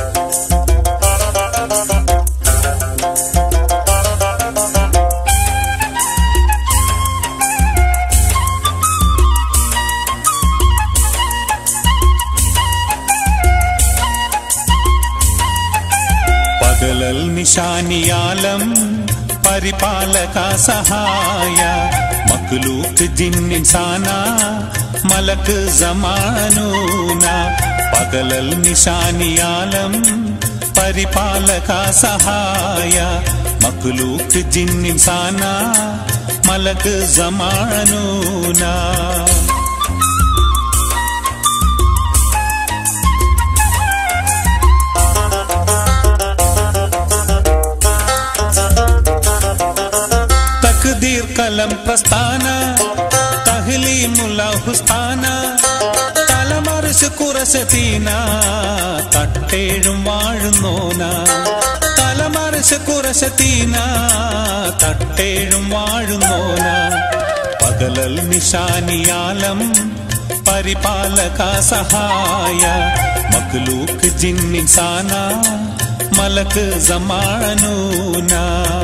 പകലൽ നിശാനിയാലം പരിപാലക സഹായ മക്ലൂക്ക് ജിന്നിൻസാന മലക്ക് സമാനൂന പകലൽ നിശാനിയാലം പരിപാലക സഹായ മക്ലൂക്ക് ജിന്നിൻസാന മലക്ക് സമാനൂന തക്ദീർ കലം പ്രസ്ഥാന തഹ്ലീമുല ഹുസ്താന തലമറിച്ച് കുറശതീന തട്ടേഴും വാഴുന്നോന തലമറിച്ച് കുറശതീന തട്ടേഴും വാഴുന്നോന പകലൽ നിശാനിയാലം പരിപാലക സഹായ മക്ലൂക്ക് ജിന്നിൻസാന മലക്ക് സമാനൂന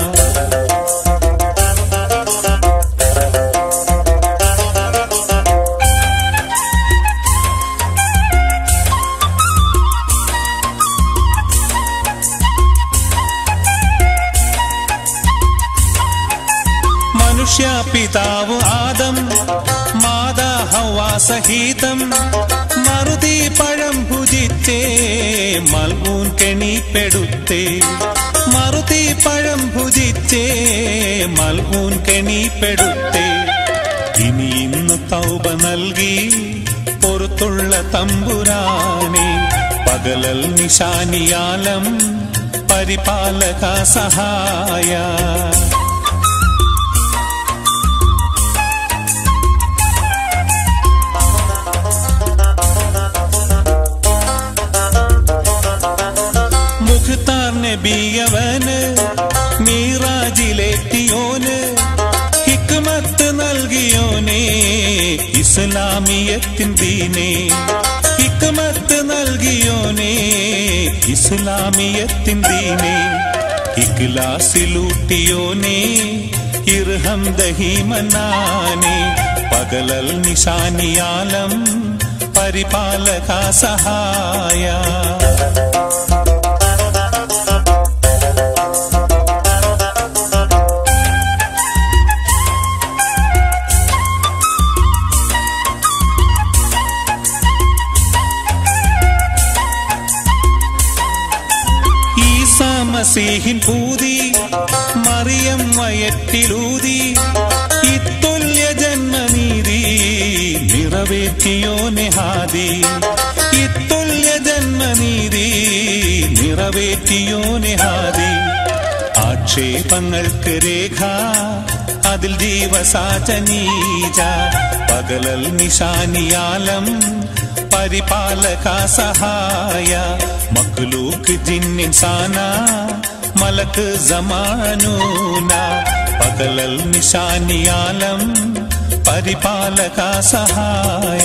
മനുഷ്യ പിതാവ് ആദം മാതാ ഹവാ സഹിതം മറുതി പഴം ഭുജിച്ചേ മൽകൂൻ കെണിപ്പെടുത്തേ മറുതി പഴം ഭുജിച്ചേ മൽകൂൻ കെണിപ്പെടുത്തേ ഇനി ഇന്ന് തൗബ നൽകി പുറത്തുള്ള തമ്പുരാനെ പകലൽ നിശാനിയാലം പരിപാലക സഹായ മുഖ്താർ നബിയവന് മീറാജിലെത്തിയോന് ഹിക്മത്ത് നൽകിയോനെ ഇസ്ലാമിയത്തിൻ ദീനെ ഹിക്മത്ത് നൽകിയോനെ ഇസ്ലാമിയത്തിൻ ദീനെ ഇഖ്ലാസിലൂട്ടിയോനെ ഇർഹം ദഹിമനാനെ പകലൽ നിശാനിയാലം പരിപാലക സഹായ ഈസാ മസീഹിൻ പൂതി മറിയം വയറ്റിലൂതി ഇത്തുല്യ ജന്മനീതി നിറവേറ്റിയോ നെഹാദി ഇത്തുല്യ ജന്മനീതി നിറവേറ്റിയോ നെഹാദി ആക്ഷേപങ്ങൾക്ക് രേഖ അതിൽ ജീവസാചനീജ പകലൽ നിശാനിയാലം പരിപാലക സഹായ മക്ലൂക്ക് ജിന്നിൻസാന മലക്ക് സമാനൂന പകലൽ നിശാനിയാലം പരിപാലക സഹായ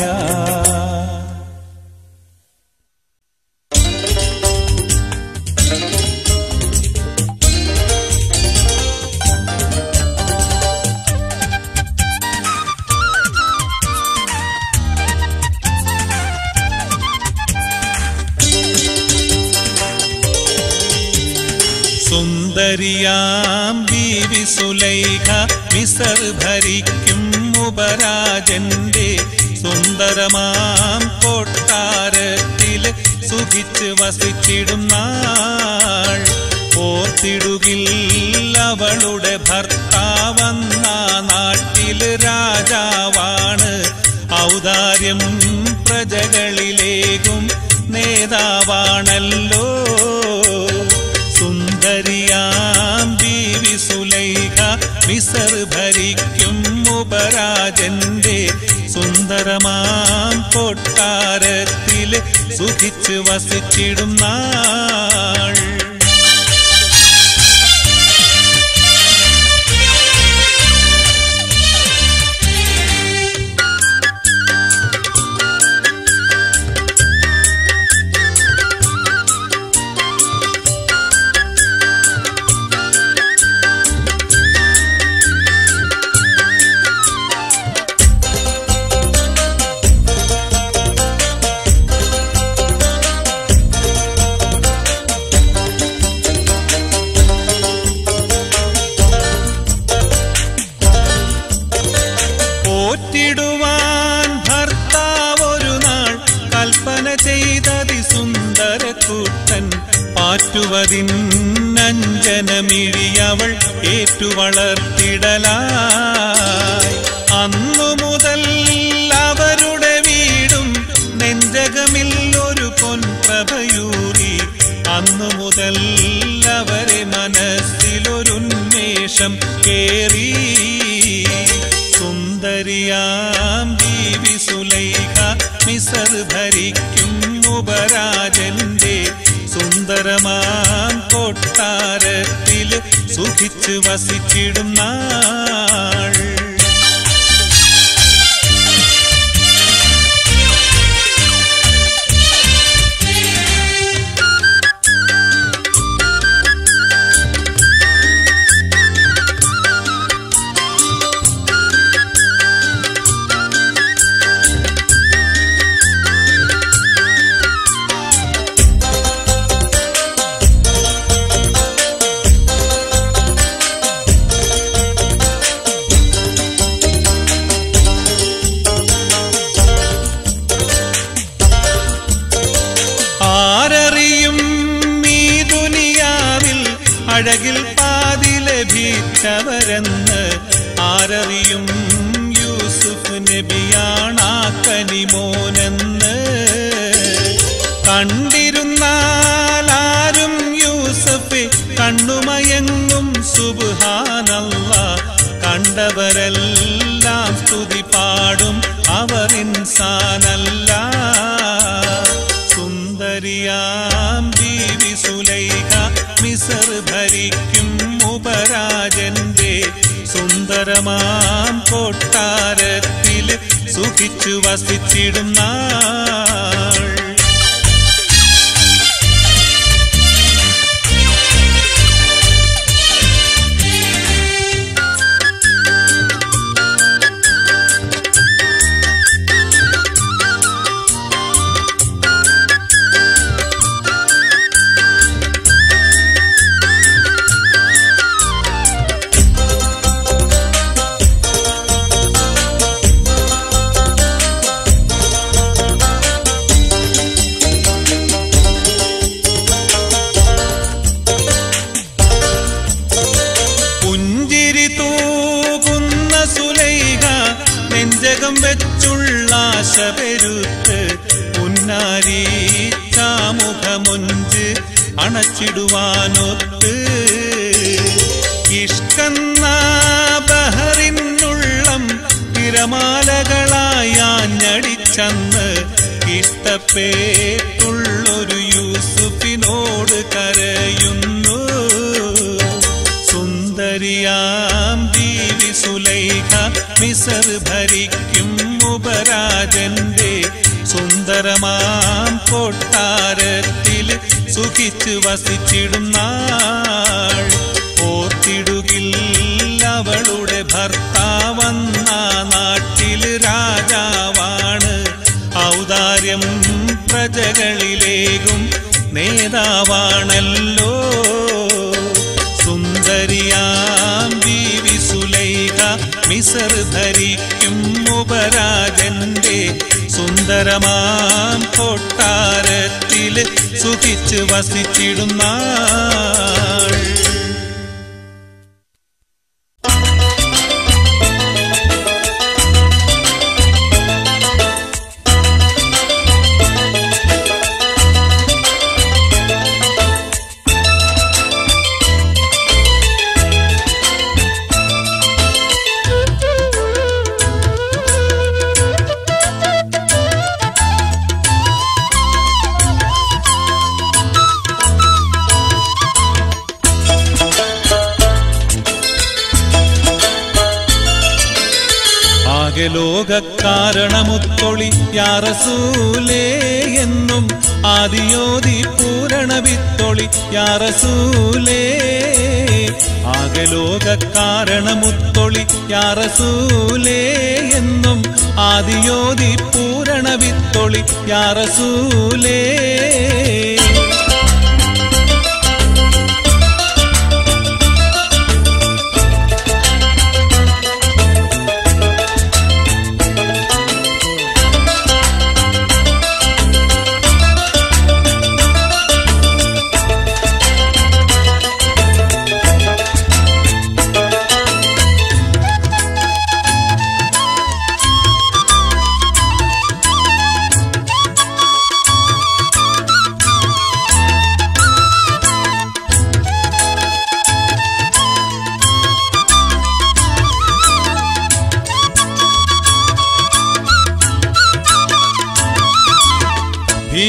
സുന്ദരിയാം ബീവി സുലൈഖ മിസർ ഭരിക്കും ഉപരാജന്റെ സുന്ദരമാം കൊട്ടാരത്തിൽ സുഖിച്ച് വസിച്ചിടും നാൾ ഓർത്തിടുകിൽ അവളുടെ ഭർത്താവന്ന നാട്ടിൽ രാജാവാണ് ഔദാര്യം പ്രജകളിലേക്കും നേതാവാണല്ലോ സുന്ദരിയാം ബീവി സുലൈഖ മിസർ ഭരിക്കും ഉപരാജന്റെ സുന്ദരമാം കൊട്ടാരത്തിൽ സുഖിച്ച് വസിച്ചിടും നാൾ ആറ്റുവതിന്നഞ്ജനമിഴിയവൾ ഏറ്റുവളർത്തിടലായി അന്നു മുതൽ അവരുടെ വീടും നെഞ്ചകമിൽ ഒരു പൊൻപ്രഭയൂറി അന്നു മുതൽ അവരെ മനസ്സിലൊരുന്മേഷം കേറി സുന്ദരിയാം ബീവി സുലൈഖ മിസർ ഭരിക്കും ഉപരാജന്റെ സുന്ദരമാം കൊട്ടാരത്തിൽ സുഖിച്ചു വസിച്ചിടും നാൾ ആരറിയും ഈ ദുനിയാവിൽ അഴകിൽ പാതി ലഭിച്ചവരെന്ന് ആരറിയും യൂസുഫ് നബിയാണാ കനിമോനെന്ന് കണ്ടിരുന്നാൽ ആരും യൂസഫ് കണ്ണുമയങ്ങും സുബ്ഹാനല്ല കണ്ടവരെല്ലാം സ്തുതി പാടും അവർ ഇൻസാനല്ല സുന്ദരിയാം ബീവി സുലൈഖ മിസർ ഭരിക്കും ഉപരാജന്റെ സുന്ദരമാം കൊട്ടാരത്തിൽ സുഖിച്ചു വസിച്ചിടും നാൾ പുഞ്ചിരി തൂകുന്ന സുലൈഹ നെഞ്ചകം വെച്ചുള്ള ആശ പെരുത്ത് പുന്നാരി ചാമുഖമുഞ്ച് അണച്ചിടുവാനൊത്ത് ഇഷ്കന്ന ബഹറിനുള്ളം തിരമാലകളായി ആഞ്ഞടിച്ചന്ന് ഇഷ്ടപ്പേട്ടുള്ളൊരു യൂസുഫിനോട് കരയുന്നു സുന്ദരിയാം ബീവി സുലൈഖ മിസർ ഭരിക്കും ഉപരാജന്റെ സുന്ദരമാം കൊട്ടാരത്തിൽ സുഖിച്ചു വസിച്ചിടും നാൾ ഓർത്തിടുകിൽ അവളുടെ ഭർത്താവന്ന നാട്ടിൽ രാജാവാണ് ഔദാര്യം പ്രജകളിലേകും നേതാവാണല്ലോ സുന്ദരിയാം ബീവി സുലൈഖ മിസർ ഭരിക്കും ഉപരാജന്റെ സുന്ദരമാം കൊട്ടാരത്തിൽ സുഖിച്ച് വസിച്ചിടും നാൾ ആകെ ലോക കാരണമുത്തൊളി യാറസൂലേ എന്നും ആദിയോതി പൂരണ വിത്തൊളി യാറസൂലേ ആകെ ലോക കാരണമുത്തൊളി യാറസൂലേ എന്നും ആദിയോതി പൂരണ വിത്തൊളി യാറസൂലേ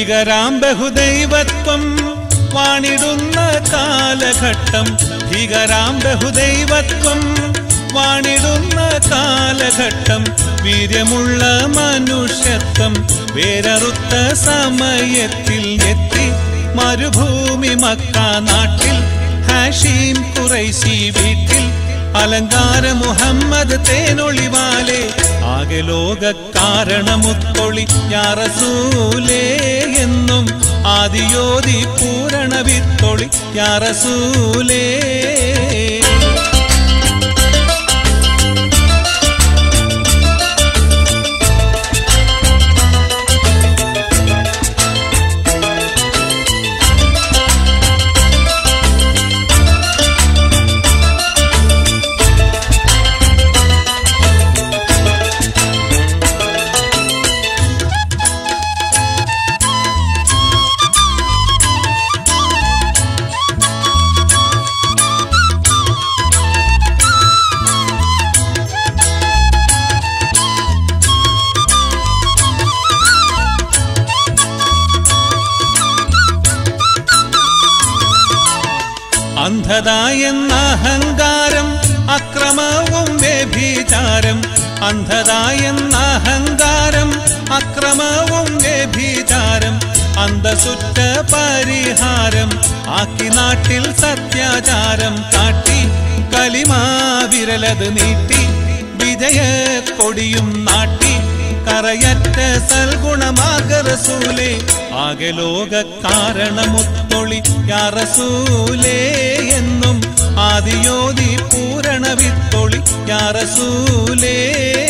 ഭീകരാം ബഹുദൈവത്വം വാണിടുന്ന കാലഘട്ടം ഭീകരാം ബഹുദൈവത്വം വാണിടുന്ന കാലഘട്ടം വീര്യമുള്ള മനുഷ്യത്വം വേരറുത്ത സമയത്തിൽ എത്തി മരുഭൂമി മക്ക നാട്ടിൽ ഹാഷീം കുറൈശി വീട്ടിൽ അലങ്കാര മുഹമ്മദ് തേനൊളിവാലെ ആകെ ലോക കാരണമുത്തൊളി യാറസൂലേ എന്നും ആദിയോതി പൂരണ വിത്തൊളി യാറസൂലേ അന്ധത എന്ന അഹങ്കാരം അക്രമവും വ്യഭിചാരം അന്ധത എന്ന അഹങ്കാരം അക്രമവും വ്യഭിചാരം അന്തസുറ്റ പരിഹാരം ആക്കി നാട്ടിൽ സത്യാചാരം കാട്ടി കലിമാ വിരലത് നീട്ടി വിജയ കൊടിയും നാട്ടി കറയറ്റ സൽഗുണമാകറസൂലേ ആകെ ലോക കാരണമുത്തൊളി യാറസൂലേ എന്നും ആദിയോതി പൂരണ വിത്തൊളി യാറസൂലേ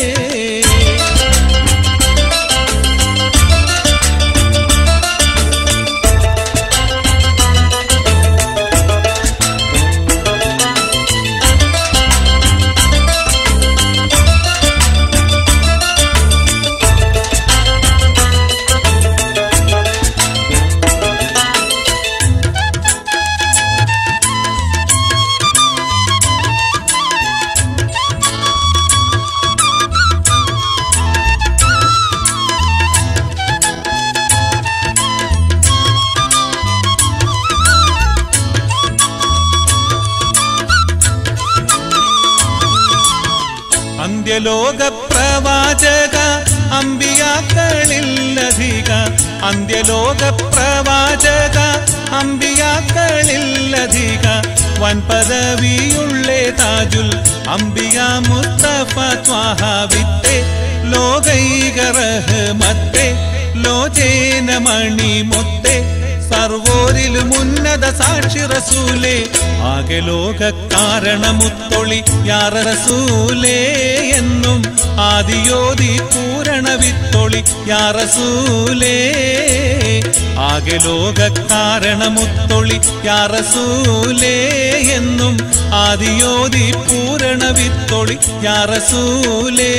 അന്ത്യലോക പ്രവാചക അമ്പിയാക്കളില്ലധിക അന്ത്യലോക പ്രവാചക അമ്പിയാക്കളില്ലധിക വൻ പദവിയുള്ളേ താജുൽ അമ്പിയ മുസ്തഫ ത്വാഹ വിത്തെ ലോകൈക റഹ്മത്തെ ലോചേന മണിമുത്തെ സർവോരിലും ഉന്നത സാക്ഷി റസൂലേ ആകെ ലോക കാരണമുത്തൊളി യാറ റസൂലേ എന്നും ആദിയോതി പൂരണ വിത്തൊളി യാ റസൂലേ ആകെ ലോക കാരണമുത്തൊളി യാ റസൂലേ എന്നും ആദിയോതി പൂരണ വിത്തൊളി യാ റസൂലേ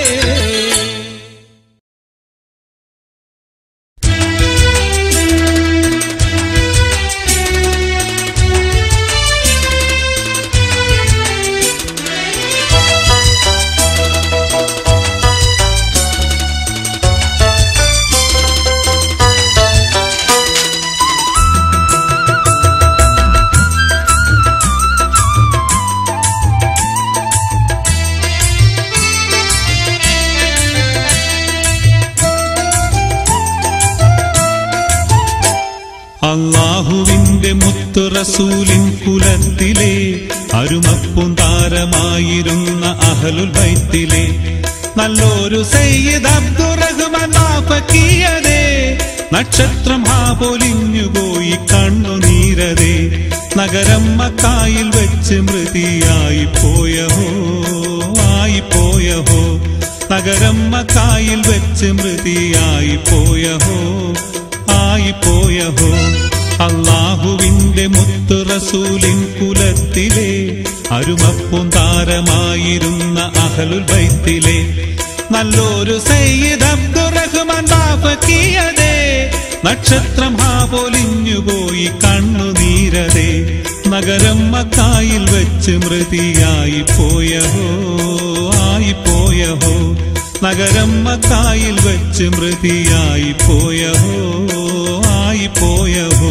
അള്ളാഹുവിന്റെ മുത്തു റസൂലിൻ കുലത്തിലെ അരുമപ്പും താരമായിരുന്ന അഹലുൽ ബൈത്തിലെ നല്ലൊരു സയ്യിദ് അബ്ദുറഹ്മാൻ വാഫക്കിയതേ നക്ഷത്രം ആ പൊലിഞ്ഞുപോയി കണ്ണുനീരതേ നഗരം മക്കായിൽ വെച്ച് മൃതിയായി പോയഹോ ആയി പോയഹോ നഗരം മക്കായിൽ വെച്ച് മൃതിയായി പോയഹോ ആയി പോയഹോ അള്ളാഹുവിന്റെ മുത്തു റസൂലിൻ കുലത്തിലെ അരുമപ്പും താരമായിരുന്ന അഹലുൽ ബൈത്തിലെ നല്ലൊരു സയ്യിദ് അബ്ദുറഹ്മാൻ ബാഫക്കിയതേ നക്ഷത്രം ആ പൊലിഞ്ഞുപോയി കണ്ണുനീരതേ നഗരം മക്കായിൽ വെച്ച് മൃതിയായി പോയഹോ ആയി പോയഹോ നഗരം മക്കായിൽ വെച്ച് മൃതിയായി പോയഹോ ആയി പോയഹോ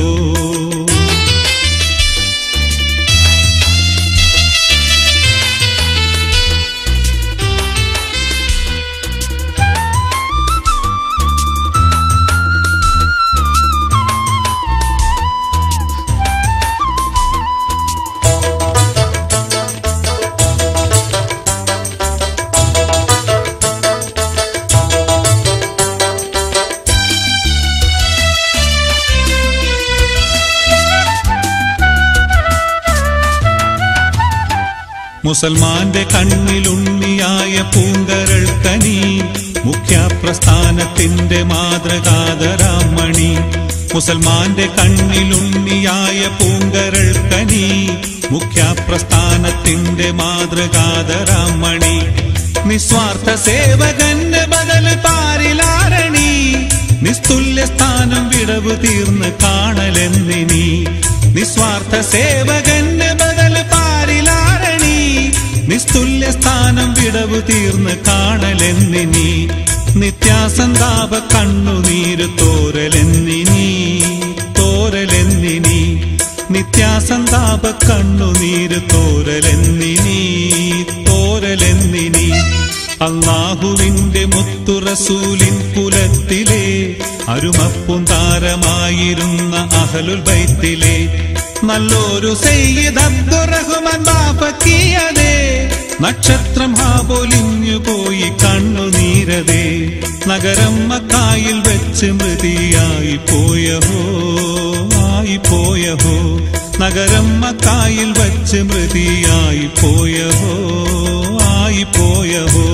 മുസൽമാന്റെ കണ്ണിലുണ്ണിയായ പൂങ്കരൾ കനി മുഖ്യപ്രസ്ഥാനത്തിന്റെ മാതൃകാതരാമണി മുസൽമാന്റെ കണ്ണിലുണ്ണിയായ പൂങ്കരൾ കനി മുഖ്യപ്രസ്ഥാനത്തിന്റെ മാതൃകാതരാമണി നിസ്വാർത്ഥ സേവകന്റെ ബദൽ പാരിലാരണി നിസ്തുല്യ സ്ഥാനം വിടവ് തീർന്ന് കാണലെന്നിനി നിസ്വാർത്ഥ സേവകന്റെ ബദൽ പാരിലാരണി നിസ്തുല്യ സ്ഥാനം വിടവ് തീർന്ന് കാണലെന്നിനി നിത്യാസന്താപ കണ്ണുനീര് തോരലെന്നിനി തോരലെന്നിനി നിത്യാസന്താപ കണ്ണുനീര് തോരലെന്നിനി തോരലെന്നിനി അള്ളാഹുവിന്റെ മുത്തുറസൂലിൻ കുലത്തിലെ അരുമപ്പും താരമായിരുന്ന അഹലുൽ ബൈത്തിലെ നല്ലൊരു സയ്യിദ് അബ്ദുറഹ്മാൻ ബാപ്പക്കിയതേ നക്ഷത്രം ഹാപൊലിഞ്ഞു പോയി കണ്ണുനീരതേ നഗരം മക്കായിൽ വെച്ച് മൃതിയായി പോയഹോ ആയി പോയഹോ നഗരം മക്കായിൽ വെച്ച് മൃതിയായി പോയഹോ ആയി പോയഹോ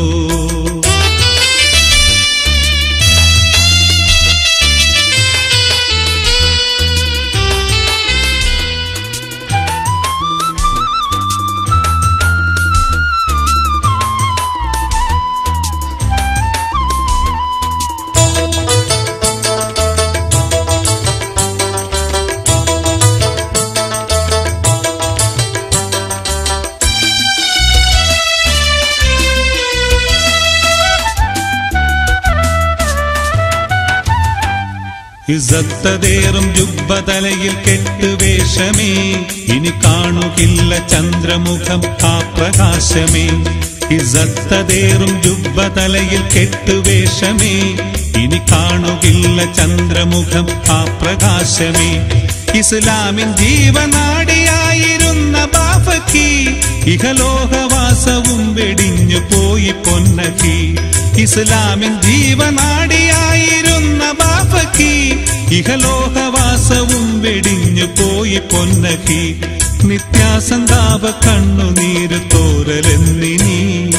ഇസത്തതേറും ജുബ്ബതലയിൽ കെട്ടുവേഷമേ ഇനി കാണുകില്ല ചന്ദ്രമുഖം ആ പ്രകാശമേ ഇസത്തതേറും ജുബ്ബതലയിൽ കെട്ടുവേഷമേ ഇനി കാണുകില്ല ചന്ദ്രമുഖം ആ പ്രകാശമേ ഇസ്ലാമിൻ ജീവനാടിയായിരുന്ന ബാഫക്കി ഇഹലോകവാസവും വെടിഞ്ഞു പോയി പൊന്നക്കി ഇസ്ലാമിൻ ജീവനാടിയായിരുന്ന ബാഫക്കി ഇഹലോകവാസവും വെടിഞ്ഞു പോയി പൊന്നക്കി നിത്യാസന്താപ കണ്ണുനീര് തോരലെന്നിനി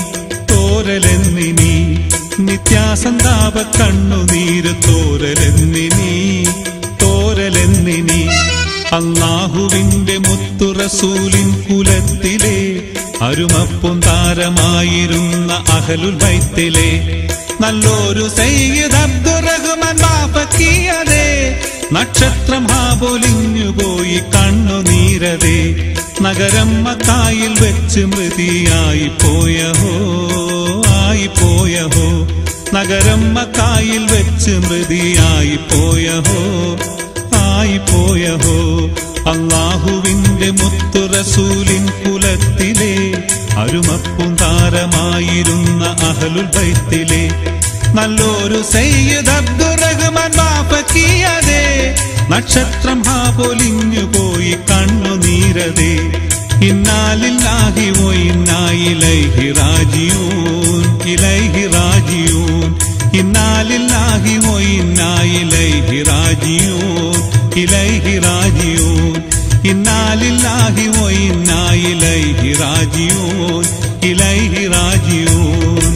തോരലെന്നിനി നിത്യാസന്താപ കണ്ണുനീര് തോരലെന്നിനി തോരലെന്നിനി അള്ളാഹുവിന്റെ മുത്തുറസൂലിൻ കുലത്തിലെ അരുമപ്പും താരമായിരുന്ന അഹലുൽ ബൈത്തിലെ നല്ലൊരു സയ്യിദ് അബ്ദുറഹ്മാൻ ബാപ്പക്കിയതേ നക്ഷത്രം ഹാപൊലിഞ്ഞു പോയി കണ്ണുനീരതേ നഗരം മക്കായിൽ വെച്ച് മൃതിയായി പോയഹോ ആയി പോയഹോ നഗരം മക്കായിൽ വെച്ച് മൃതിയായി പോയഹോ ആയി പോയഹോ അള്ളാഹുവിന്റെ മുത്തുറസൂലിൻ കുലത്തിലെ അരുമപ്പും താരമായിരുന്ന അഹലുൽ ബൈത്തിലെ നല്ലൊരു സയ്യിദ് അബ്ദുറഹ്മാൻ ബാപ്പക്കിയതേ നക്ഷത്രം ഹാപൊലിഞ്ഞു പോയി കണ്ണുനീരതേ ഇന്നാലില്ലാഹി വോ ഇന്നായിലൈഹി റാജിയൂൻ ഇലൈഹി റാജിയൂൻ ഇന്നാലില്ലാഹി വോ ഇന്നായിലൈഹി റാജിയൂൻ ഇലൈഹി റാജിയൂൻ ഇന്നാലില്ലാഹി വോ ഇന്നായിലൈഹി റാജിയൂൻ ഇലൈഹി റാജിയൂൻ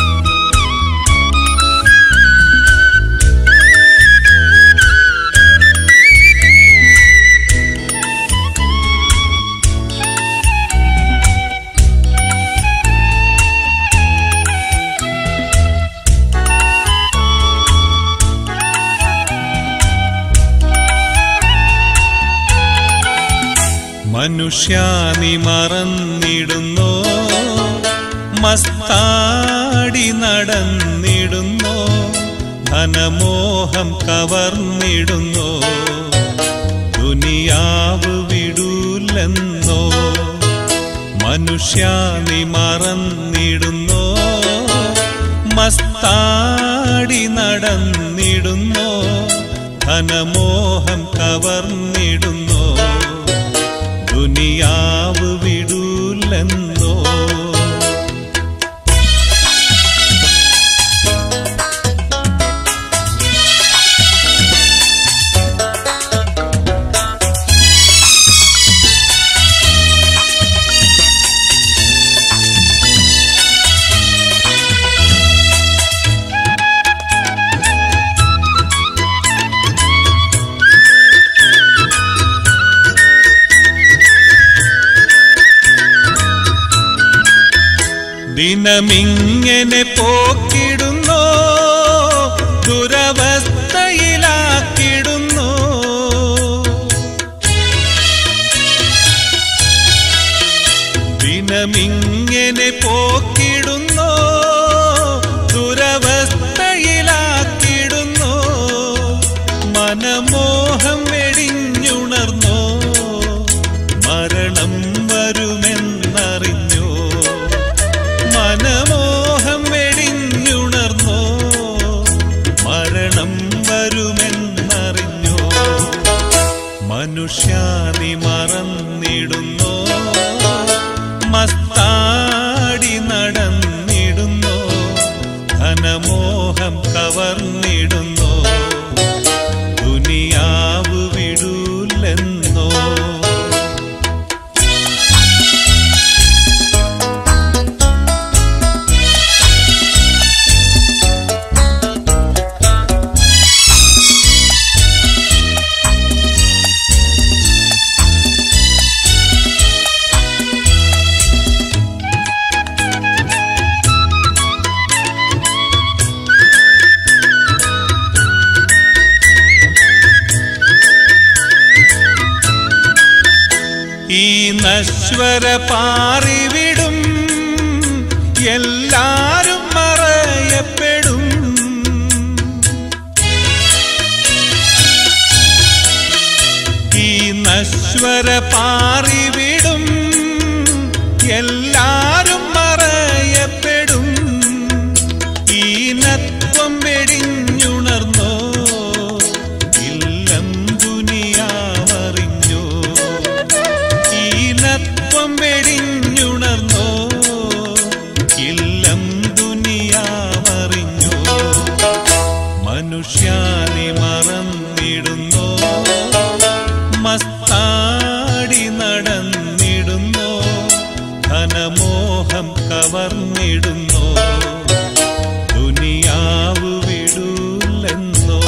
ും മനുഷ്യാനി മറന്നിടുന്നോ മസ്താടി നടന്നിടുന്നോ ധനമോഹം കവർന്നിടുന്നോ ദുനിയാവ് വിടൂലെന്നോ മനുഷ്യാനി മറന്നിടുന്നോ മസ്താടി നടന്നിടുന്നോ ധനമോഹം കവർന്നിടുന്നോ ദുനിയാവ് വിടൂലെന്നോ ദിനമിങ്ങനെ പോക്കിടുന്നോ ദുരവസ്ഥയിലാക്കിടുന്നു ദിനമിങ്ങനെ പോക്കിടുന്നോ ദുരവസ്ഥയിലാക്കിടുന്നു മനമോഹം വെടിഞ്ഞുണർന്നോ മരണം വരുമെന്നറിഞ്ഞോ മനമോഹം വെടിഞ്ഞുണർന്നോ മരണം വരുമെന്നറിഞ്ഞോ മനുഷ്യാനി മറന്നിടുന്നോ മസ്താടി നടന്നിടുന്നോ ധനമോഹം കവർന്നിടുന്നോ ദുനിയാവ് വിടൂലെന്നോ ഈ നശ്വര പാറിവിടും എല്ലാരും മറയപ്പെടും ഈ നശ്വര പാറിവിടും എല്ലാരും മറയപ്പെടും ഈനത്വം വെടിഞ്ഞുണർന്നോ ഇല്ലം ദുനിയാവറിഞ്ഞോ ഈനത്വം വെടിഞ്ഞുണർന്നോ ഇല്ലം ദുനിയാവറിഞ്ഞോ മനുഷ്യാനി മറന്നിടുന്നോ മസ്താടി നടന്നിടുന്നോ ധനമോഹം കവർന്നിടുന്നോ ദുനിയാവ് വിടൂലെന്നോ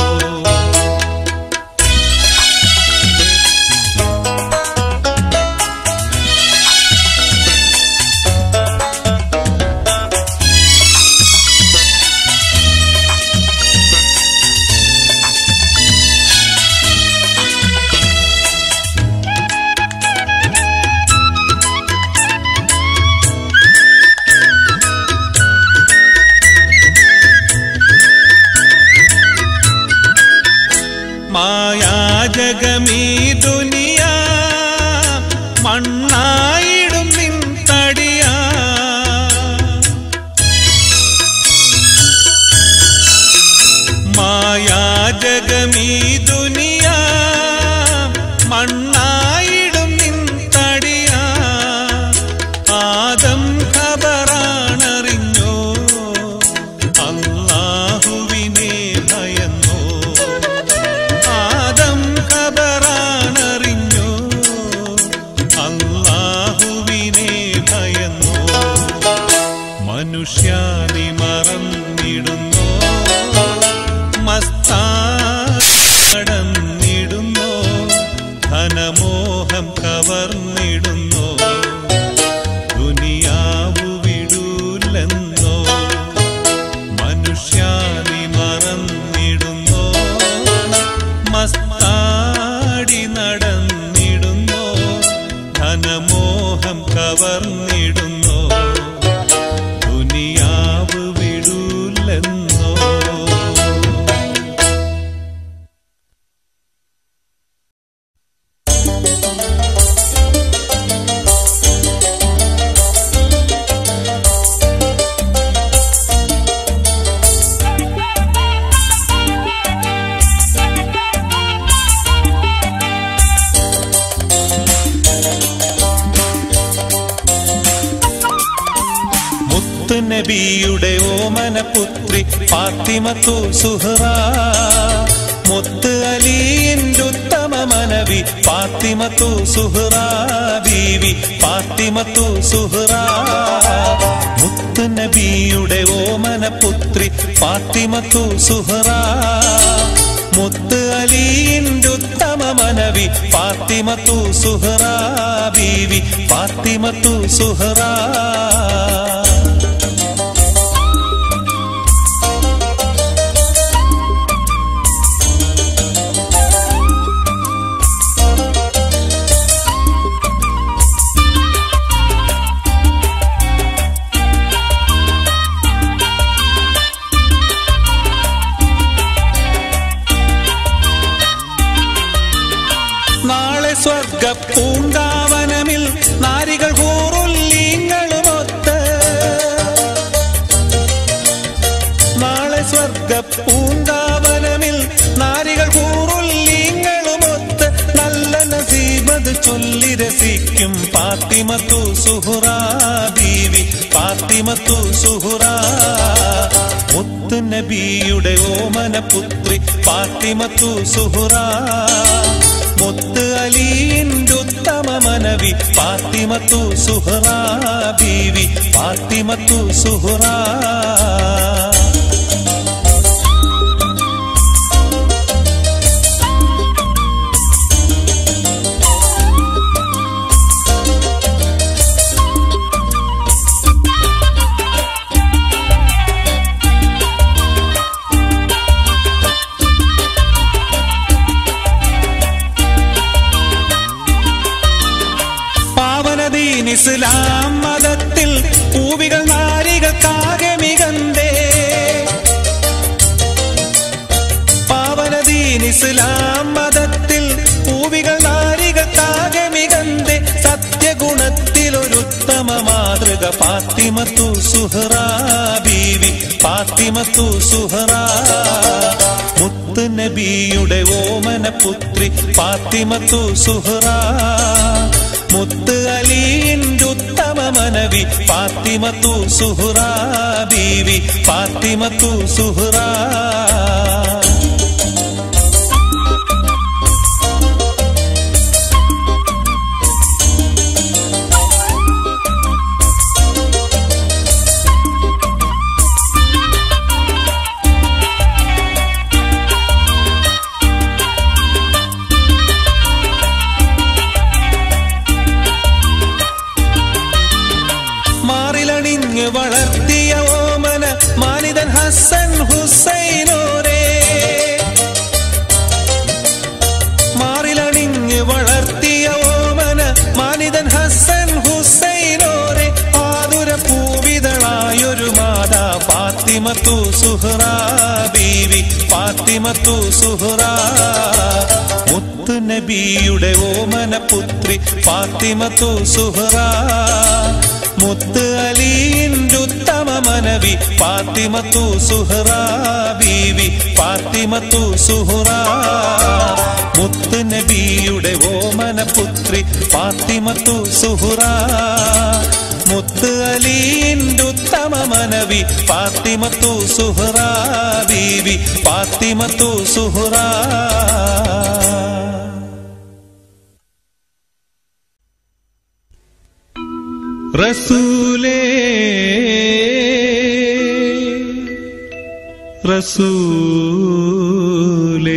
മായാജഗമീ ദുനിയാ മണ്ണായിടും നിൻ തടിയാ മായാജഗമീ ദുനിയാ മണ്ണായിടും നിൻ തടിയാ ആദം ഖബറാണറിഞ്ഞോ അല്ലാഹുവിനെ ഭയന്നോ ആദം ഖബറാണറിഞ്ഞോ അല്ലാഹുവിനെ ഭയന്നോ മനുഷ്യാനി മറന്നിടുന്നോ മസ്താടന്നിടുന്നോ ധനമോഹം കവർന്നിടുന്നോ ദുനിയാവു വിടൂലെന്നോ മനുഷ്യാനി മറന്നിടുന്നോ മസ്താടി നടന്നിടുന്നോ ധന നബിയുടെ ഓമന പുത്രി ഫാത്തിമത്തു സുഹറ മുത്ത് അലിയിൻ്റെ ഉത്തമ മനവി ഫാത്തിമത്തു സുഹറ ബീവി ഫാത്തിമത്തു സുഹറ മുത്ത് നബിയുടെ ഓമന പുത്രി ഫാത്തിമത്തു സുഹറ മുത്ത് അലിയിൻ്റെ ഉത്തമ മനവി ഫാത്തിമത്തു സുഹറ ബീവി ഫാത്തിമത്തു സുഹറ നാളെ സ്വർഗ പൂങ്കാവനമിൽ നാരികൾ കൂറുല്ലീങ്ങളുമൊത്ത് നാളെ സ്വർഗ പൂങ്കാവനമിൽ നാരികൾ കൂറുല്ലീങ്ങളുമൊത്ത് നല്ല നസീബത് ചൊല്ലി രസിക്കും പാത്തിമത്തു സുഹുറ ബീവി പാത്തിമത്തു സുഹുറ മുത്ത് നബിയുടെ ഓമന പുത്രി പാത്തിമത്തു സുഹുറ മുത്ത് അലിയിൻ്റെ ഉത്തമ മനവി പാത്തിമത്തു സുഹറ ബീവി പാത്തിമത്തു സുഹറ പാവനദീൻ ഇസ്ലാം മതത്തിൽ പൂവികൾ നാരികൾക്കാകെ മികന്തേ പാവനദീൻ ഇസ്ലാം മതത്തിൽ പൂവികൾ നാരികൾക്കാകെ മികന്തേ സത്യഗുണത്തിലൊരുത്തമ മാതൃക പാത്തിമത്തു സുഹറ ബീവി പാത്തിമത്തു സുഹറ മുത്ത് നബിയുടെ ഓമന പുത്രി പാത്തിമത്തു സുഹറ മുത്ത് അലിയിൻ്റെ ഉത്തമ മനവി പാത്തിമത്തു സുഹറ ബീവി പാത്തിമത്തു സുഹറ മാറിലണിഞ്ഞ് വളർത്തിയ ഓമന മാനിതൻ ഹസൻ ഹുസൈനോരേ മാറിലണിഞ്ഞ് വളർത്തിയ ഓമന മാനിതൻ ഹസൻ ഹുസൈനോരെ ആതുര പൂവിതളായൊരു മാതാ പാത്തിമത്തു സുഹറ ബീവി പാത്തിമത്തു സുഹറ മുത്ത് നബിയുടെ ഓമന പുത്രി പാത്തിമത്തു സുഹറ മുത്ത് അലിയിൻ്റെ ഉത്തമ മനവി പാത്തിമത്തു സുഹറ ബീവി പാത്തിമത്തു സുഹറ മുത്ത് നബിയുടെ ഓമന പുത്രി പാത്തിമത്തു സുഹറ മുത്ത് അലിയിൻ്റെ ഉത്തമ മനവി പാത്തിമത്തു സുഹറ ബീവി പാത്തിമത്തു സുഹറ റസൂലേ റസൂലേ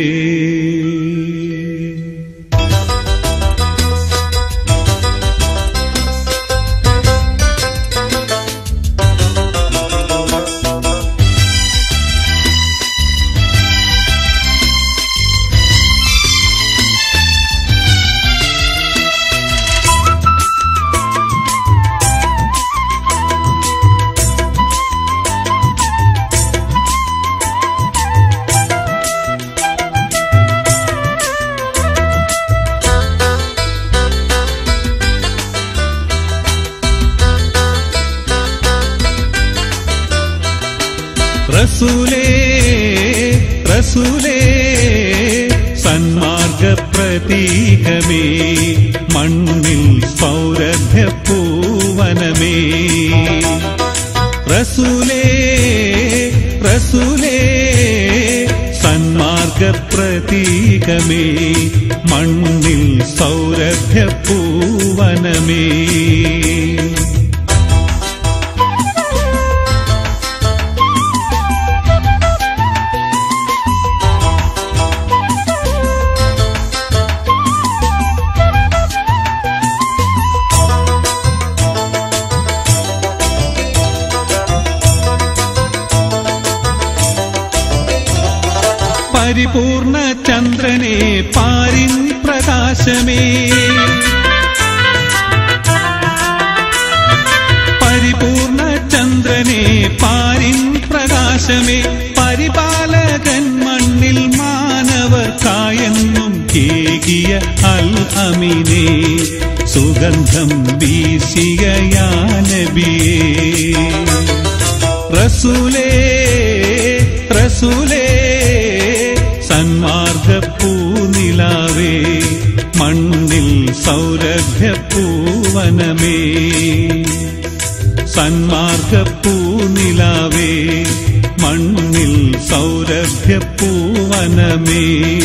റസൂലേ റസൂലേ സന്മാർഗ പ്രതീകമേ മണ്ണിൽ സൗരഭ്യ പൂവനമേ റസൂലേ റസൂലേ സന്മാർഗ പ്രതീകമേ മണ്ണിൽ സൗരഭ്യ പൂവനമേ പരിപൂർണ ചന്ദ്രനെ പാരിൻ പ്രകാശമേ പരിപൂർണ ചന്ദ്രനെ പാരിൻ പ്രകാശമേ പരിപാലകൻ മണ്ണിൽ മാനവർക്കായെന്നും കേകിയ അൽ അമിനെ സുഗന്ധം വീശിയ യാനബിയേ റസൂലേ റസൂലേ സന്മാർഗ പൂനിലാവേ മണ്ണിൽ സൗരഭ്യ പൂവനമേ സന്മാർഗ പൂനിലാവേ മണ്ണിൽ സൗരഭ്യ പൂവനമേ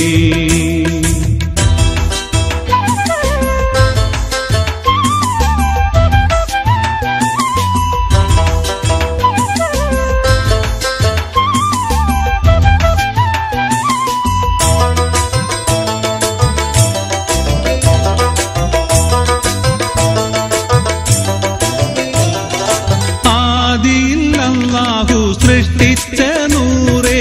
ആദിയിൽ അല്ലാഹു സൃഷ്ടിച്ച നൂറേ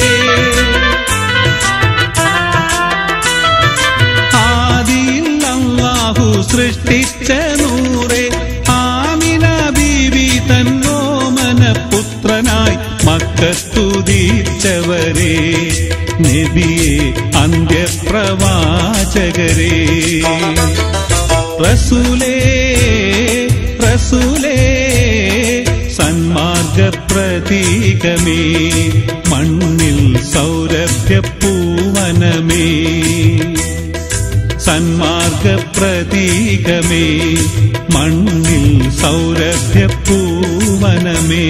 ആദിയിൽ അല്ലാഹു സൃഷ്ടിച്ച നൂറേ ആമിന ബീവി തന്നോമന പുത്രനായി മക്കത്തുതിച്ചവരെ നബിയെ അന്ത്യപ്രവാചകരേ റസൂലേ റസൂലേ സന്മാർഗ പ്രതീകമേ മണ്ണിൽ സൗരഭ്യ പൂവനമേ സന്മാർഗ പ്രതീകമേ മണ്ണിൽ സൗരഭ്യ പൂവനമേ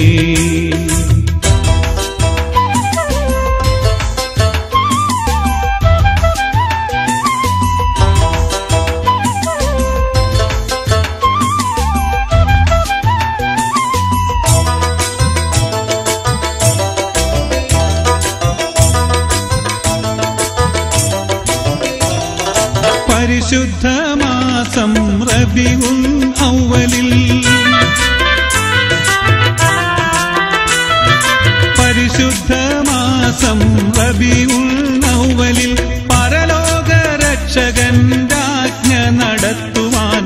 പരിശുദ്ധമാസം റബിഉൽ ഔവലിൽ പരിശുദ്ധമാസം റബിഉൽ ഔവലിൽ പരലോക രക്ഷകൻ രാജ്ഞ നടത്തുവാൻ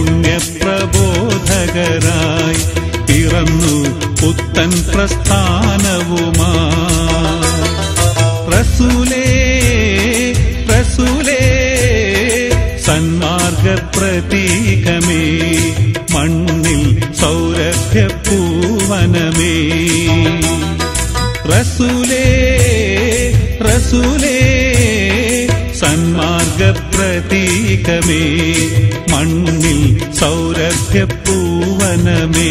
പുണ്യപ്രബോധകരായി പിറന്നു പുത്തൻ പ്രസ്ഥാനവുമായി റസൂലേ റസൂലേ സന്മാർഗ പ്രതീകമേ മണ്ണിൽ സൗരഭ്യ പൂവനമേ റസൂലേ റസൂലേ സന്മാർഗ പ്രതീകമേ മണ്ണിൽ സൗരഭ്യ പൂവനമേ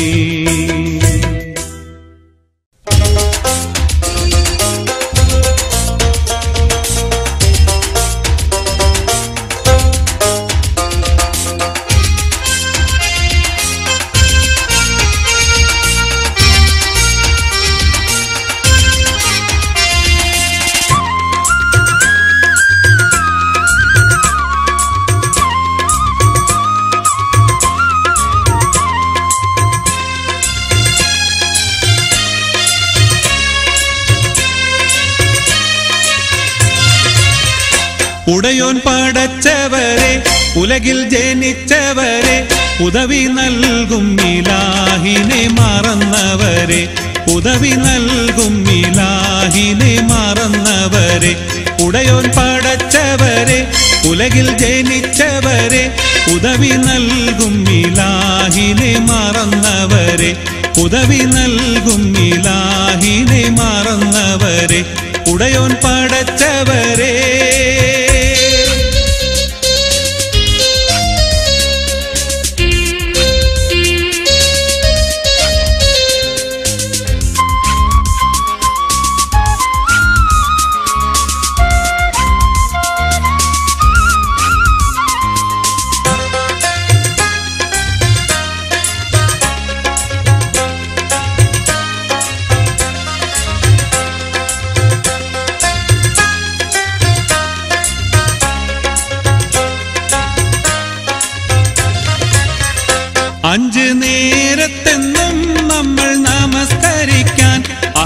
ഉടയോൻ പടച്ചവരെ ഉലകിൽ ജനിച്ചവരെ ഉദവി നൽകും ഇലാഹിനെ മറന്നവരെ ഉദവി നൽകും ഇലാഹിനെ മറന്നവരെ ഉടയോൻ പടച്ചവരെ ഉലകിൽ ജനിച്ചവരെ ഉദവി നൽകും ഇലാഹിനെ മറന്നവരെ ഉദവി നൽകും ഇലാഹിനെ മറന്നവരെ ഉടയോൻ പടച്ചവരെ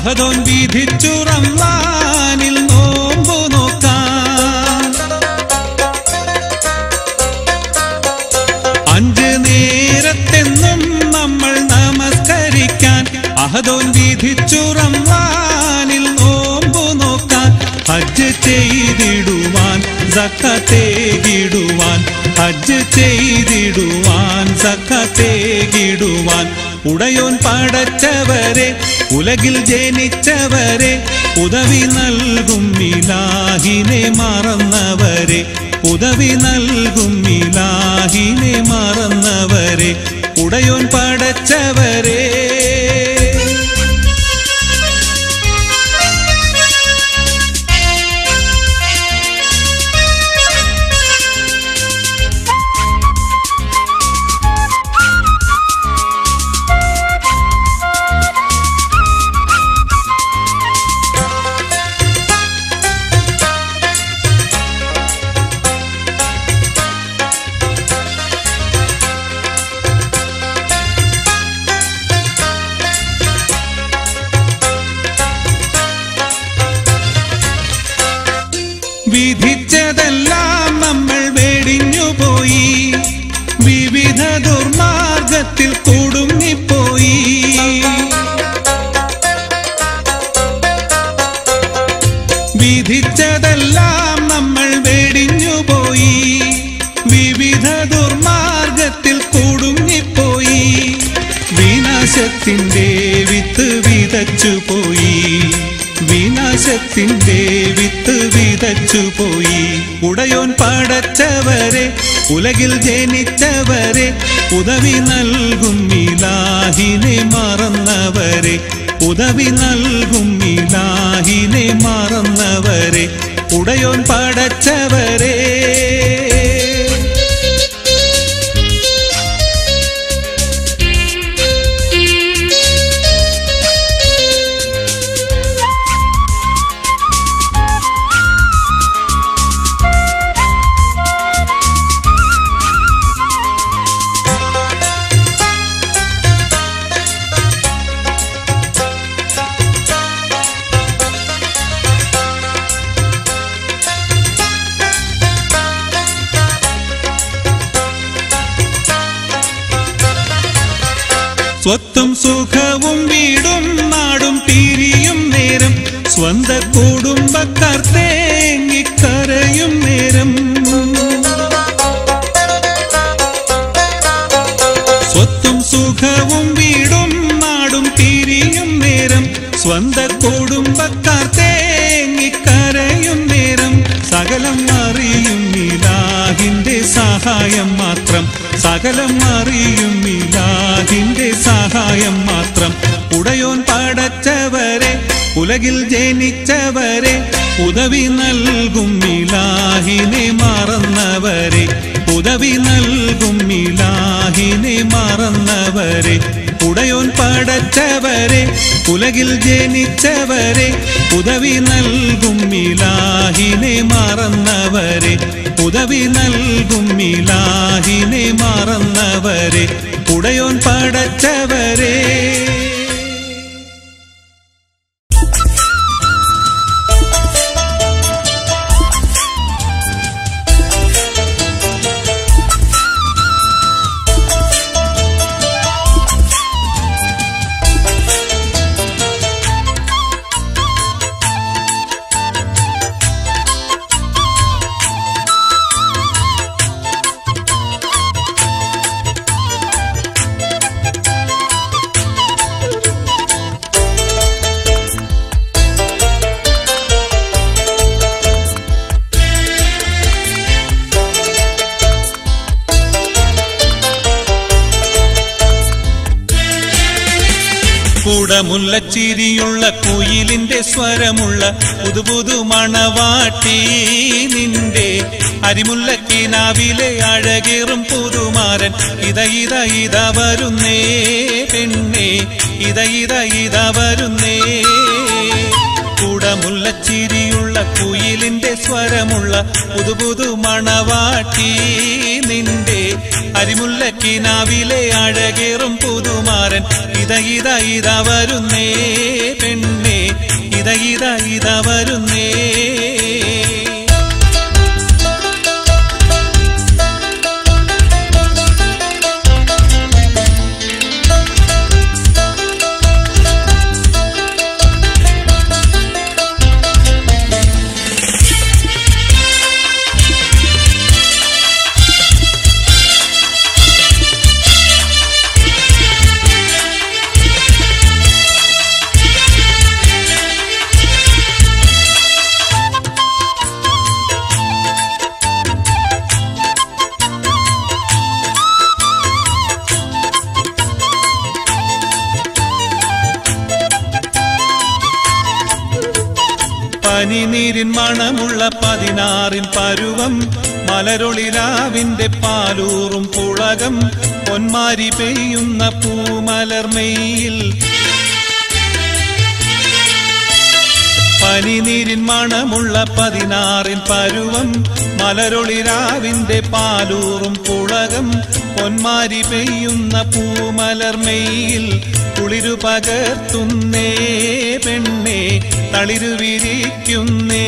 അഹദോൻ വിധിച്ചു റംലാനിൽ നോമ്പു നോക്കാൻ അഞ്ച് നേരത്തെന്നും നമ്മൾ നമസ്കരിക്കാൻ അഹദോൻ വിധിച്ചു റംലാനിൽ നോമ്പു നോക്കാൻ ഹജ്ജ് ചെയ്തിടുവാൻ സക്കത്തേകിടുവാൻ ഹജ്ജ് ചെയ്തിടുവാൻ സക്കത്തേകിടുവാൻ ഉടയോൻ പടച്ചവരെ ഉലകിൽ ജനിച്ചവരെ ഉദവി നൽകും ഇലാഹിനെ മറന്നവരെ ഉദവി നൽകും ഇലാഹിനെ മറന്നവരെ ഉടയോൻ പടച്ചവരെ വിധിച്ചതെല്ലാം നമ്മൾ വെടിഞ്ഞുപോയി വിവിധ ദുർമാർഗത്തിൽ കുടുങ്ങിപ്പോയി വിധിച്ചതെല്ലാം നമ്മൾ വെടിഞ്ഞുപോയി വിവിധ ദുർമാർഗത്തിൽ കുടുങ്ങിപ്പോയി വിനാശത്തിന്റെ വിത്ത് വിതച്ചു പോയി വിനാശത്തിന്റെ വിത്ത് വിതച്ചു പോയി ഉടയോൻ പടച്ചവരെ ഉലകിൽ ജനിച്ചവരെ ഉദവി നൽകും ഇലാഹിനെ മറന്നവരെ ഉദവി നൽകും ഇലാഹിനെ മറന്നവരെ ഉടയോൻ പടച്ചവരെ സ്വത്തും സുഖവും വീടും നാടും പിരിയും നേരം സ്വന്ത കുടുംബക്കാർ തേങ്ങിക്കരയും നേരം സ്വത്തും സുഖവും വീടും നാടും പിരിയും നേരം സ്വന്ത കുടുംബക്കാർ തേങ്ങിക്കരയും നേരം സകലം അറിയും ഇലാഹിന്റെ സഹായം മാത്രം സകലം അറിയും ഇലാഹിന്റെ സഹായം മാത്രം ഉടയോൻ പടച്ചവരെ ഉലകിൽ ജനിച്ചവരെ ഉദവി നൽകും ഇലാഹിനെ മറന്നവരെ ഉദവി നൽകും ഇലാഹിനെ മറന്നവരെ ഉടയോൻ പടച്ചവരെ ഉലകിൽ ജനിച്ചവരെ ഉദവി നൽകും ഇലാഹിനെ മറന്നവരെ ഉദവി നൽകും ഇലാഹിനെ മറന്നവരെ ഉടയോൻ പടച്ചവരെ കുടമുല്ലച്ചിരിയുള്ള കുയിലിന്റെ സ്വരമുള്ള പുതുപുതു മണവാട്ടി നിന്റെ അരിമുല്ലക്കിനാവിലെ അഴകേറും പുതുമാരൻ ഇത ഇത ഇത വരുന്നേ പെണ്ണേ ഇത ഇത ഇത വരുന്നേ കുടമുല്ലച്ചിരിയുള്ള കുയിലിന്റെ സ്വരമുള്ള പുതുപുതു മണവാട്ടി നിന്റെ അരിമുല്ല മുല്ലക്കിനാവിലെ അഴകേറും പുതുമാരൻ ഇത ഇത ഇത വരുന്നേ പെണ്ണേ ഇത ഇത ഇത വരുന്നേ പനിനീരിൻ മണമുള്ള പതിനാറിൻ പരുവം മലരൊളിരാവിന്റെ പാലൂറും പുളകം പൊന്മാരി പെയ്യുന്ന പൂമലർമെയിൽ പനിനീരിൻ മണമുള്ള പതിനാറിൻ പരുവം മലരൊളിരാവിന്റെ പാലൂറും പുളകം പൊന്മാരി പെയ്യുന്ന പൂമലർമെയിൽ കുളിരു പകർത്തുന്നേ പെണ്ണേ തളിരു വിരിക്കുന്നേ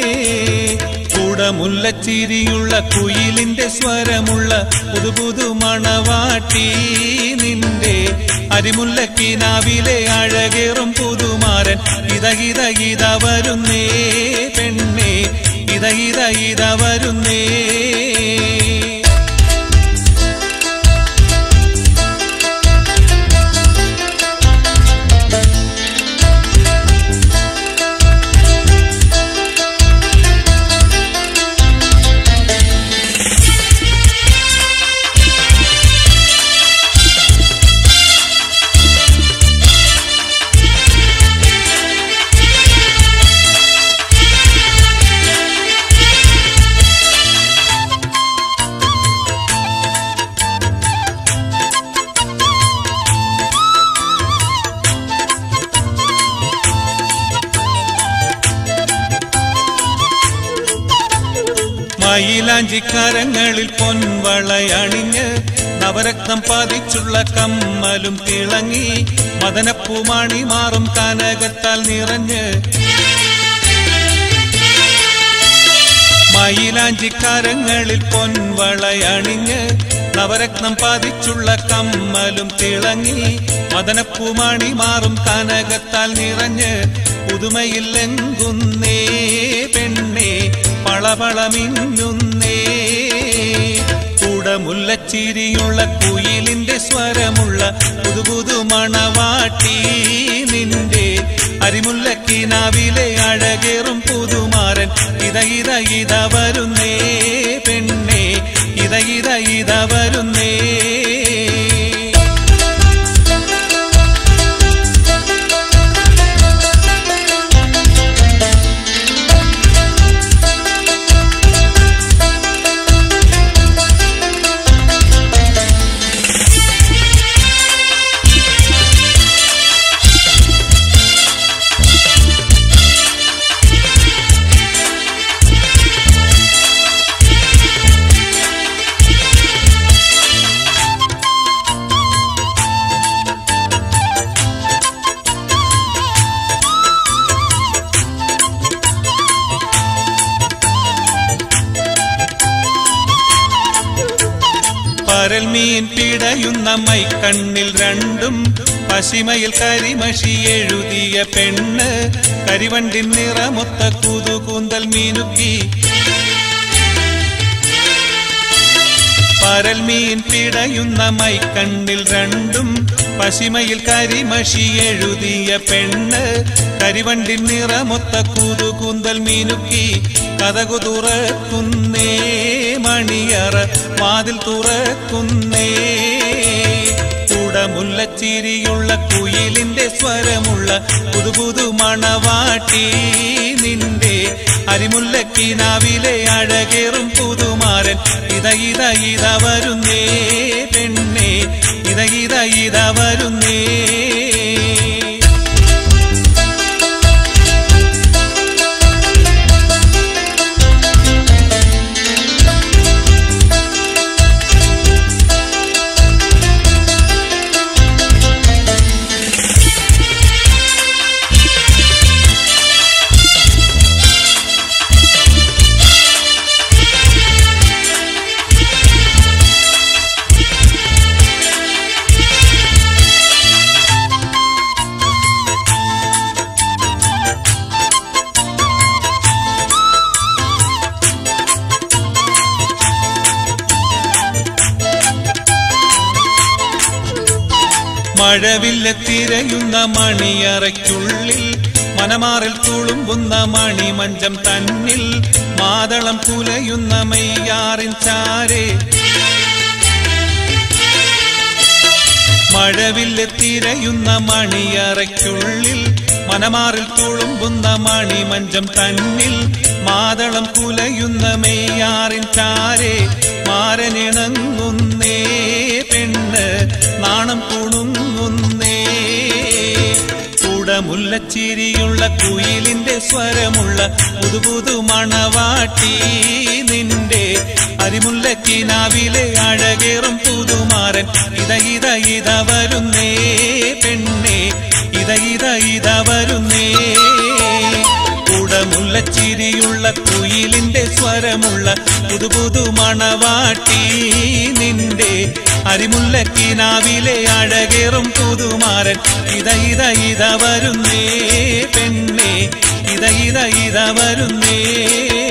കുടമുല്ലച്ചിരിയുള്ള കുയിലിന്റെ സ്വരമുള്ള പുതുപുതു മണവാട്ടി നിന്റെ അരിമുല്ലക്കിനാവിലെ അഴകേറും പുതുമാരൻ ഇത ഇത ഇത വരുന്നേ പെണ്ണേ ഇത ഇത ഇത വരുന്നേ മയിലാഞ്ചിക്കരങ്ങളിൽ പൊൻവളയണിഞ്ഞ് നവരത്നം പതിച്ചുള്ള കമ്മലും തിളങ്ങി മദനപ്പൂമാണി മാറും കനകത്താൽ നിറഞ്ഞ് മയിലാഞ്ചിക്കരങ്ങളിൽ പൊൻവളയണിഞ്ഞ് നവരത്നം പതിച്ചുള്ള കമ്മലും തിളങ്ങി മദനപ്പൂമാണി മാറും കനകത്താൽ നിറഞ്ഞ് പുതുമയില്ലെങ്കുന്നേ പെണ്ണേ പളപളമിന്നുന്നേ കുടമുല്ലച്ചിരിയുള്ള കുയിലിന്റെ സ്വരമുള്ള പുതുപുതു മണവാട്ടി നിന്റെ അരിമുല്ലക്കിനാവിലെ അഴകേറും പുതുമാരൻ ഇത ഇത ഇത വരുന്നേ പെണ്ണേ ഇത ഇത ഇത വരുന്നേ പരൽമീൻ പിടയുന്ന മൈക്കണ്ണിൽ രണ്ടും പശിമയിൽ കരിമഷി എഴുതിയ പെണ്ണ് കരിവണ്ടിൻ നിറമൊത്ത കുതുകൂന്തൽ മീനുക്കി പരൽമീൻ പിടയുന്ന മൈക്കണ്ണിൽ രണ്ടും പശിമയിൽ കരിമഷി എഴുതിയ പെണ്ണ് കരിവണ്ടിൻ നിറമൊത്ത കുതുകൂന്തൽ മീനുക്കി കഥകു തുറക്കുന്നേ മണിയറ വാതിൽ തുറക്കുന്നേ കുടമുല്ലച്ചിരിയുള്ള കുയിലിന്റെ സ്വരമുള്ള പുതുപുതു മണവാട്ടി നിന്റെ അരിമുല്ലക്കിനാവിലെ അഴകേറും പുതുമാരൻ ഇത ഇത ഇത വരുന്നേ പെണ്ണേ ഇത ഇത ഇത വരുന്നേ മഴവില്ല തിരയുന്ന മണിയറയ്ക്കുള്ളിൽ മനമാറിൽ തുളുമ്പുന്ന മണിമഞ്ചം തന്നിൽ മാതളം കുലയുന്ന മെയ്യാറിൻ ചാരേ മഴവില്ല് തിരയുന്ന മണിയറയ്ക്കുള്ളിൽ മനമാറിൽ തുളുമ്പുന്ന മണിമഞ്ചം തന്നിൽ മാതളം കുലയുന്ന മെയ്യാറിൻ ചാരേ മാരനിണങ്ങുന്നേ പെണ്ണ് നാണം കുണുങ്ങുന്നേ കുടമുല്ലച്ചിരിയുള്ള കുയിലിന്റെ സ്വരമുള്ള പുതുപുതു മണവാട്ടി നിന്റെ അരിമുല്ലക്കിനാവിലെ അഴകേറും പുതുമാരൻ ഇത ഇത ഇത വരുന്നേ പെണ്ണേ ഇത ഇത ഇത വരുന്നേ കുടമുല്ലച്ചിരിയുള്ള കുയിലിന്റെ സ്വരമുള്ള പുതുപുതു മണവാട്ടി നിന്റെ അരിമുല്ലക്കിനാവിലെ അഴകേറും പുതുമാരൻ ഇത ഇത ഇത വരുന്നേ പെണ്ണേ ഇത ഇത ഇത വരുന്നേ